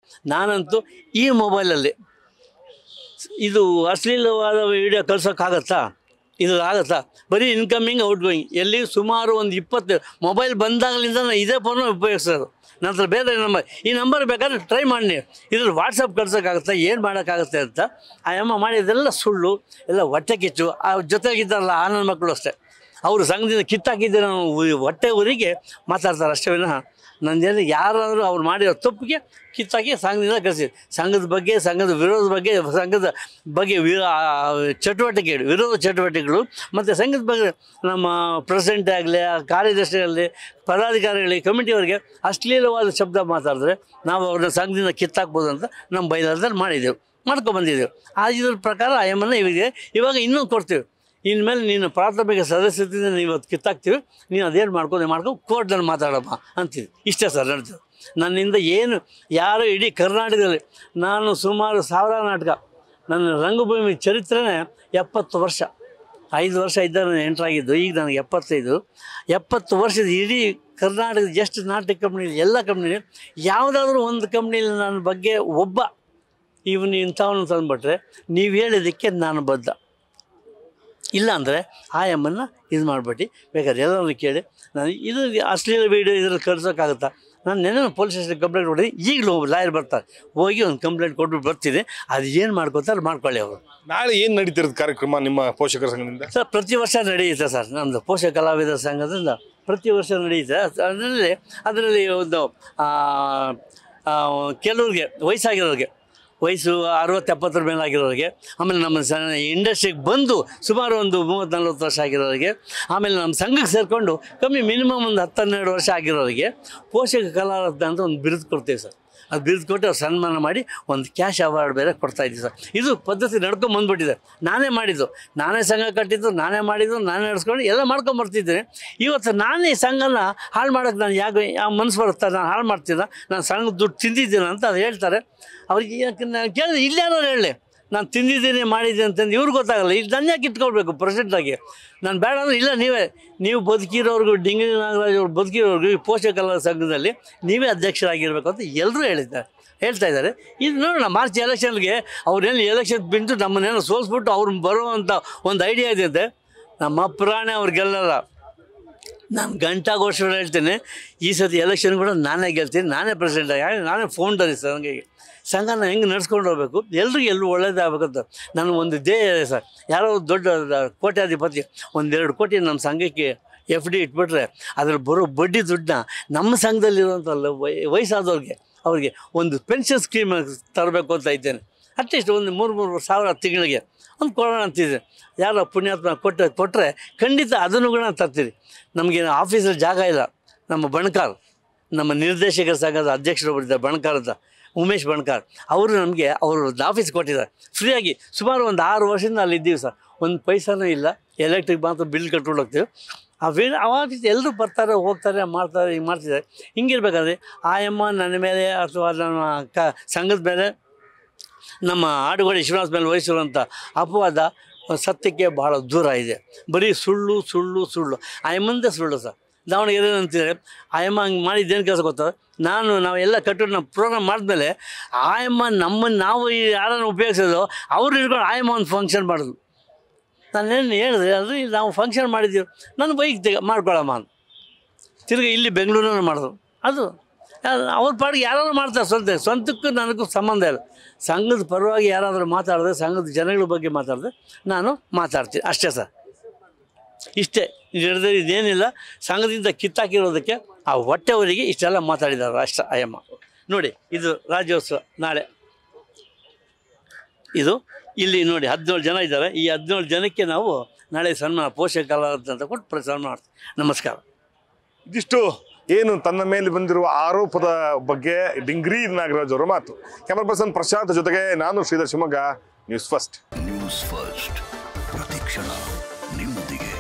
ನಾನಂತೂ ಈ ಮೊಬೈಲಲ್ಲಿ ಇದು ಅಶ್ಲೀಲವಾದ ವಿಡಿಯೋ ಕಳ್ಸೋಕ್ಕಾಗತ್ತಾ ಇದು ಆಗತ್ತಾ ಬರೀ ಇನ್ಕಮಿಂಗ್ ಔಟ್ ಗೋಯಿಂಗ್ ಎಲ್ಲಿ ಸುಮಾರು ಒಂದು ಇಪ್ಪತ್ತು ಮೊಬೈಲ್ ಬಂದಾಗಲಿಂದ ನಾನು ಇದೇ ಫೋನ್ ಉಪಯೋಗಿಸೋದು ನಂತರ ಬೇರೆ ನಂಬರ್ ಈ ನಂಬರ್ ಬೇಕಾದ್ರೆ ಟ್ರೈ ಮಾಡಿ ಇದ್ರಲ್ಲಿ ವಾಟ್ಸಪ್ ಕಳ್ಸೋಕ್ಕಾಗತ್ತಾ ಏನು ಮಾಡೋಕ್ಕಾಗುತ್ತೆ ಅಂತ ಆ ಅಮ್ಮ ಮಾಡಿದ್ದೆಲ್ಲ ಸುಳ್ಳು ಎಲ್ಲ ಹೊಟ್ಟೆ ಕಿಚ್ಚು ಆ ಜೊತೆಗಿದ್ದಾರಲ್ಲ ಆ ನನ್ನ ಮಕ್ಕಳು ಅಷ್ಟೇ ಅವರು ಸಂಘದಿಂದ ಕಿತ್ತಾಕಿದ್ದೆ ನಾನು ಉ- ಹೊಟ್ಟೆ ಊರಿಗೆ ಮಾತಾಡ್ತಾರೆ ಅಷ್ಟೇ ವಿನಃ ನಂದೇನು ಯಾರಾದರೂ ಅವ್ರು ಮಾಡಿರೋ ತಪ್ಪಿಗೆ ಕಿತ್ತಾಕಿ ಸಂಘದಿಂದ ಕಳಿಸಿ ಸಂಘದ ಬಗ್ಗೆ ಸಂಘದ ವಿರೋಧ ಬಗ್ಗೆ ಸಂಘದ ಬಗ್ಗೆ ವಿರೋ ಆ ಚಟುವಟಿಕೆಗಳು ವಿರೋಧ ಚಟುವಟಿಕೆಗಳು ಮತ್ತು ಸಂಘದ ಬಗ್ಗೆ ನಮ್ಮ ಪ್ರೆಸಿಡೆಂಟ್ ಆಗಲಿ ಕಾರ್ಯದರ್ಶಿ ಆಗಲಿ ಪದಾಧಿಕಾರಿಗಳಿಗೆ ಕಮಿಟಿಯವರಿಗೆ ಅಶ್ಲೀಲವಾದ ಶಬ್ದ ಮಾತಾಡಿದ್ರೆ ನಾವು ಅವ್ರನ್ನ ಸಂಘದಿಂದ ಕಿತ್ತಾಕ್ಬೋದು ಅಂತ ನಮ್ಮ ಬೈಲಾರದಲ್ಲಿ ಮಾಡಿದ್ದೆವು ಮಾಡ್ಕೊಂಬಂದಿದ್ದೆವು ಆ ಇದ್ರ ಪ್ರಕಾರ ಆಯಮ್ಮನ ಇವಾಗ ಇವಾಗ ಇನ್ನೂ ಕೊಡ್ತೀವಿ ಇನ್ಮೇಲೆ ನೀನು ಪ್ರಾಥಮಿಕ ಸದಸ್ಯದಿಂದ ನೀವು ಇವತ್ತು ಕಿತ್ತಾಕ್ತೀವಿ ನೀನು ಅದೇನು ಮಾಡ್ಕೊಂಡು ಮಾಡ್ಕೊಂಡು ಕೋರ್ಟ್ನಲ್ಲಿ ಮಾತಾಡಮ್ಮ ಅಂತೀವಿ ಇಷ್ಟೇ ಸರ್ ನಡೀತದೆ ನನ್ನಿಂದ ಏನು ಯಾರು ಇಡೀ ಕರ್ನಾಟಕದಲ್ಲಿ ನಾನು ಸುಮಾರು ಸಾವಿರ ನಾಟಕ ನನ್ನ ರಂಗಭೂಮಿ ಚರಿತ್ರೆನೇ ಎಪ್ಪತ್ತು ವರ್ಷ ಐದು ವರ್ಷ ಇದ್ದ ನಾನು ಎಂಟ್ರಾಗಿದ್ದು ಈಗ ನನಗೆ ಎಪ್ಪತ್ತೈದು ಎಪ್ಪತ್ತು ವರ್ಷದ ಇಡೀ ಕರ್ನಾಟಕದ ಎಷ್ಟು ನಾಟಕ ಕಂಪ್ನಿ ಎಲ್ಲ ಕಂಪ್ನಿ ಯಾವುದಾದ್ರೂ ಒಂದು ಕಂಪ್ನಿಲಿ ನನ್ನ ಬಗ್ಗೆ ಒಬ್ಬ ಇವನು ಇಂಥವನು ತಂದುಬಿಟ್ರೆ ನೀವು ಹೇಳಿದ್ದಕ್ಕೆ ನಾನು ಬದ್ಧ ಇಲ್ಲ ಅಂದರೆ ಆ ಎಮ್ಮನ್ನು ಇದು ಮಾಡಿಬಿಟ್ಟು ಬೇಕಾದ್ರೆ ಎಲ್ಲರೂ ಕೇಳಿ ನಾನು ಇದು ಅಶ್ಲೀಲ ವೀಡಿಯೋ ಇದ್ರಲ್ಲಿ ಕಳ್ಸೋಕ್ಕಾಗುತ್ತಾ ನಾನು ನೆನೆ ಪೊಲೀಸ್ ಸ್ಟೇಷನ್ ಕಂಪ್ಲೇಂಟ್ ಕೊಡಿ ಈಗಲೂ ಲಾಯರ್ ಬರ್ತಾರೆ ಹೋಗಿ ಒಂದು ಕಂಪ್ಲೇಂಟ್ ಕೊಟ್ಬಿಟ್ಟು ಬರ್ತೀನಿ ಅದು ಏನು ಮಾಡ್ಕೋತಾರೆ ಮಾಡ್ಕೊಳ್ಳಿ ಅವರು ನಾಳೆ ಏನು ನಡೀತಿರೋದು ಕಾರ್ಯಕ್ರಮ ನಿಮ್ಮ ಪೋಷಕರ ಸಂಘದಿಂದ ಸರ್ ಪ್ರತಿ ವರ್ಷ ನಡೆಯುತ್ತೆ ಸರ್ ನಮ್ಮದು ಪೋಷಕ ಕಲಾವಿದರ ಸಂಘದಿಂದ ಪ್ರತಿ ವರ್ಷ ನಡೆಯುತ್ತೆ ಅದರಲ್ಲಿ ಅದರಲ್ಲಿ ಒಂದು ಆ, ಆ, ಕೆಲವ್ರಿಗೆ ವಯಸ್ಸಾಗಿರೋರಿಗೆ ವಯಸ್ಸು ಅರವತ್ತು ಎಪ್ಪತ್ತರ ಮೇಲೆ ಆಗಿರೋರಿಗೆ ಆಮೇಲೆ ನಮ್ಮ ಸ ಇಂಡಸ್ಟ್ರಿಗೆ ಬಂದು ಸುಮಾರು ಒಂದು ಮೂವತ್ತು ನಲ್ವತ್ತು ವರ್ಷ ಆಗಿರೋರಿಗೆ ಆಮೇಲೆ ನಮ್ಮ ಸಂಘಕ್ಕೆ ಸೇರಿಕೊಂಡು ಕಮ್ಮಿ ಮಿನಿಮಮ್ ಒಂದು ಹತ್ತು ಹನ್ನೆರಡು ವರ್ಷ ಆಗಿರೋರಿಗೆ ಪೋಷಕ ಕಲಾರತ್ನ ಅಂತ ಒಂದು ಬಿರುದು ಕೊಡ್ತೀವಿ ಸರ್ ಅದು ಬಿರುದು ಕೊಟ್ಟು ಅವ್ರು ಸನ್ಮಾನ ಮಾಡಿ ಒಂದು ಕ್ಯಾಶ್ ಅವಾರ್ಡ್ ಬೇರೆ ಕೊಡ್ತಾ ಇದ್ದೀವಿ ಸರ್ ಇದು ಪದ್ಧತಿ ನಡ್ಕೊಂಡು ಬಂದ್ಬಿಟ್ಟಿದೆ ನಾನೇ ಮಾಡಿದ್ದು ನಾನೇ ಸಂಘ ಕಟ್ಟಿದ್ದು ನಾನೇ ಮಾಡಿದ್ದು ನಾನೇ ನಡೆಸ್ಕೊಂಡು ಎಲ್ಲ ಮಾಡ್ಕೊಂಡು ಬರ್ತಿದ್ದೀನಿ ಇವತ್ತು ನಾನೇ ಈ ಸಂಘನ ಹಾಳು ಮಾಡೋಕ್ಕೆ ನಾನು ಯಾಕೆ ಯಾವ ಮನಸ್ಸು ಬರುತ್ತಾ ನಾನು ಹಾಳು ಮಾಡ್ತೀನ ನಾನು ಸಂಘದ ದುಡ್ಡು ತಿಂದಿದ್ದೀನಿ ಅಂತ ಅದು ಹೇಳ್ತಾರೆ ಅವ್ರಿಗೆ ಯಾಕೆ ನಾನು ಕೇಳಿದ್ರೆ ಇಲ್ಲೇನೋ ಹೇಳಿ ನಾನು ತಿಂದಿದ್ದೀನಿ ಮಾಡಿದ್ದೀನಿ ಅಂತಂದು ಇವ್ರಿಗೆ ಗೊತ್ತಾಗಲ್ಲ ಇದು ನನ್ನ ಯಾಕೆ ಇಟ್ಕೊಳ್ಬೇಕು ಪ್ರೆಸಿಡೆಂಟಾಗಿ ನಾನು ಬೇಡ ಅಂದ್ರೆ ಇಲ್ಲ ನೀವೇ ನೀವು ಬದುಕಿರೋರ್ಗು ಡಿಂಗಿ ನಾಗರಾಜ್ ಅವ್ರು ಬದುಕಿರೋರ್ಗು ಈ ಪೋಷಕರ ಸಂಘದಲ್ಲಿ ನೀವೇ ಅಧ್ಯಕ್ಷರಾಗಿರ್ಬೇಕು ಅಂತ ಎಲ್ಲರೂ ಹೇಳಿದ್ದಾರೆ ಹೇಳ್ತಾ ಇದ್ದಾರೆ ಇದು ನೋಡೋಣ ಮಾರ್ಚ್ ಎಲೆಕ್ಷನ್ಗೆ ಅವ್ರೇನು ಎಲೆಕ್ಷನ್ ಬಿಂದು ನಮ್ಮನ್ನೇನೋ ಸೋಲ್ಸ್ಬಿಟ್ಟು ಅವ್ರು ಬರುವಂಥ ಒಂದು ಐಡಿಯಾ ಇದೆ ನಮ್ಮ ಪುರಾಣ ಅವ್ರಿಗೆಲ್ಲಲ್ಲ ನಾನು ಗಂಟಾಗೋಷ್ಠ ಹೇಳ್ತೇನೆ ಈ ಸತಿ ಎಲೆಕ್ಷನ್ ಕೂಡ ನಾನೇ ಗೆಲ್ತೀನಿ ನಾನೇ ಪ್ರೆಸಿಡೆಂಟ್ ಆಗಿ ನಾನೇ ಫೌಂಡರ್ ಈ ಸಂಘಕ್ಕೆ ಸಂಘನ ಹೆಂಗೆ ನಡ್ಸ್ಕೊಂಡು ಹೋಗ್ಬೇಕು ಎಲ್ರಿಗೂ ಎಲ್ಲರೂ ಒಳ್ಳೇದಾಗಬೇಕಂತ ನಾನು ಒಂದು ಧ್ಯೇಯ ಇದೆ ಸರ್ ಯಾರೋ ಒಂದು ದೊಡ್ಡ ಕೋಟ್ಯಾಧಿಪತಿ ಒಂದೆರಡು ಕೋಟಿ ನಮ್ಮ ಸಂಘಕ್ಕೆ ಎಫ್ ಡಿ ಇಟ್ಬಿಟ್ರೆ ಅದ್ರ ಬರೋ ಬಡ್ಡಿ ದುಡ್ಡನ್ನ ನಮ್ಮ ಸಂಘದಲ್ಲಿರುವಂಥ ವಯಸ್ಸಾದವ್ರಿಗೆ ಅವ್ರಿಗೆ ಒಂದು ಪೆನ್ಷನ್ ಸ್ಕೀಮ್ ತರಬೇಕು ಅಂತ ಇದ್ದೇನೆ ಅಟ್ಲೀಸ್ಟ್ ಒಂದು ಮೂರು ಮೂರು ಸಾವಿರ ತಿಂಗಳಿಗೆ ಒಂದು ಕೊಡೋಣ ಅಂತಿದೆ ಯಾರೋ ಪುಣ್ಯಾತ್ಮ ಕೊಟ್ಟು ಕೊಟ್ಟರೆ ಖಂಡಿತ ಅದನ್ನು ಕೂಡ ತರ್ತೀರಿ ನಮಗೆ ಆಫೀಸಲ್ಲಿ ಜಾಗ ಇಲ್ಲ ನಮ್ಮ ಬಣಕಾರ್ ನಮ್ಮ ನಿರ್ದೇಶಕರ ಸಂಘದ ಅಧ್ಯಕ್ಷರೊಬ್ಬರಿದ್ದಾರೆ ಬಣಕಾರ್ ಅಂತ ಉಮೇಶ್ ಬಣಕಾರ್ ಅವರು ನಮಗೆ ಅವರು ಒಂದು ಆಫೀಸ್ ಕೊಟ್ಟಿದ್ದಾರೆ ಫ್ರೀಯಾಗಿ ಸುಮಾರು ಒಂದು ಆರು ವರ್ಷದಿಂದ ಅಲ್ಲಿ ಇದ್ದೀವಿ ಸರ್ ಒಂದು ಪೈಸಾನೂ ಇಲ್ಲ ಎಲೆಕ್ಟ್ರಿಕ್ ಮಾತ್ರ ಬಿಲ್ ಕಟ್ಕೊಂಡು ಹೋಗ್ತೀವಿ ಆ ವಿ ಆ ಆಫೀಸ್ ಎಲ್ಲರೂ ಬರ್ತಾರೆ ಹೋಗ್ತಾರೆ ಮಾಡ್ತಾರೆ ಹಿಂಗೆ ಮಾಡ್ತಿದ್ದಾರೆ ಹಿಂಗಿರ್ಬೇಕಾದ್ರೆ ಆಯಮ್ಮ ನನ್ನ ಮೇಲೆ ಅಥವಾ ನಮ್ಮ ಕ ಸಂಘದ ಮೇಲೆ ನಮ್ಮ ಆಡುಗೋಡಿ ಶ್ರೀನಿವಾಸ ಮೇಲೆ ವಹಿಸಿರುವಂಥ ಅಪವಾದ ಸತ್ಯಕ್ಕೆ ಬಹಳ ದೂರ ಇದೆ ಬರೀ ಸುಳ್ಳು ಸುಳ್ಳು ಸುಳ್ಳು ಆಯಮ್ಮಂದೇ ಸುಳ್ಳು ಸರ್ ದಾವಣಗೆರೆ ಅಂತಿದ್ರೆ ಆಯಮ್ಮ ಹಂಗೆ ಮಾಡಿದ್ದೇನು ಕೆಲಸ ಗೊತ್ತಾ ನಾನು ನಾವೆಲ್ಲ ಕಟ್ಟು ನಾವು ಪ್ರೋಗ್ರಾಮ್ ಮಾಡಿದ್ಮೇಲೆ ಆಯಮ್ಮ ನಮ್ಮನ್ನು ನಾವು ಈ ಯಾರನ್ನು ಉಪಯೋಗಿಸೋದು ಅವ್ರು ಹಿಡ್ಕೊಂಡು ಆಯಮ್ಮ ಒಂದು ಫಂಕ್ಷನ್ ಮಾಡೋದು ನಾನೇನು ಹೇಳಿದೆ ಅದು ನಾವು ಫಂಕ್ಷನ್ ಮಾಡಿದ್ದೀವಿ ನನ್ನ ಬೈಕ್ ತೆಗೆ ಮಾಡ್ಕೊಳ್ಳಮ್ಮ ಅಂತ ತಿರುಗಿ ಇಲ್ಲಿ ಬೆಂಗಳೂರಿನ ಮಾಡೋದು ಅದು ಅದು ಅವ್ರ ಪಾಡಿಗೆ ಯಾರಾದ್ರು ಮಾಡ್ತಾರೆ ಸ್ವಂತ ಸ್ವಂತಕ್ಕೂ ನನಗೂ ಸಂಬಂಧ ಇಲ್ಲ ಸಂಘದ ಪರವಾಗಿ ಯಾರಾದರೂ ಮಾತಾಡಿದ್ರೆ ಸಂಘದ ಜನಗಳ ಬಗ್ಗೆ ಮಾತಾಡಿದ್ರೆ ನಾನು ಮಾತಾಡ್ತೀನಿ ಅಷ್ಟೇ ಸರ್ ಇಷ್ಟೇ ಹಿಡಿದ್ರೆ ಇದೇನಿಲ್ಲ ಸಂಘದಿಂದ ಕಿತ್ತಾಕಿರೋದಕ್ಕೆ ಆ ಹೊಟ್ಟೆವರಿಗೆ ಇಷ್ಟೆಲ್ಲ ಮಾತಾಡಿದ್ದಾರೆ ಅಷ್ಟ ಅಯ್ಯಮ್ಮ ನೋಡಿ ಇದು ರಾಜ್ಯೋತ್ಸವ ನಾಳೆ ಇದು ಇಲ್ಲಿ ನೋಡಿ ಹದಿನೇಳು ಜನ ಇದ್ದಾರೆ ಈ ಹದಿನೇಳು ಜನಕ್ಕೆ ನಾವು ನಾಳೆ ಸನ್ಮಾನ ಪೋಷಕ ಕಲಾವಿದ ಅಂತ ಕೊಟ್ಟು ಪ್ರ- ಸನ್ಮಾನ ಮಾಡ್ತೀವಿ ನಮಸ್ಕಾರ ಇದಿಷ್ಟು ಏನು ತನ್ನ ಮೇಲೆ ಬಂದಿರುವ ಆರೋಪದ ಬಗ್ಗೆ ಡಿಂಗ್ರಿ ನಾಗರಾಜ್ ಅವರ ಮಾತು ಕ್ಯಾಮರಾ ಪರ್ಸನ್ ಪ್ರಶಾಂತ್ ಜೊತೆಗೆ ನಾನು Sridhar Shivamogga news first news first ಪ್ರತಿಕ್ಷಣ ನಿಮ್ಮೊಂದಿಗೆ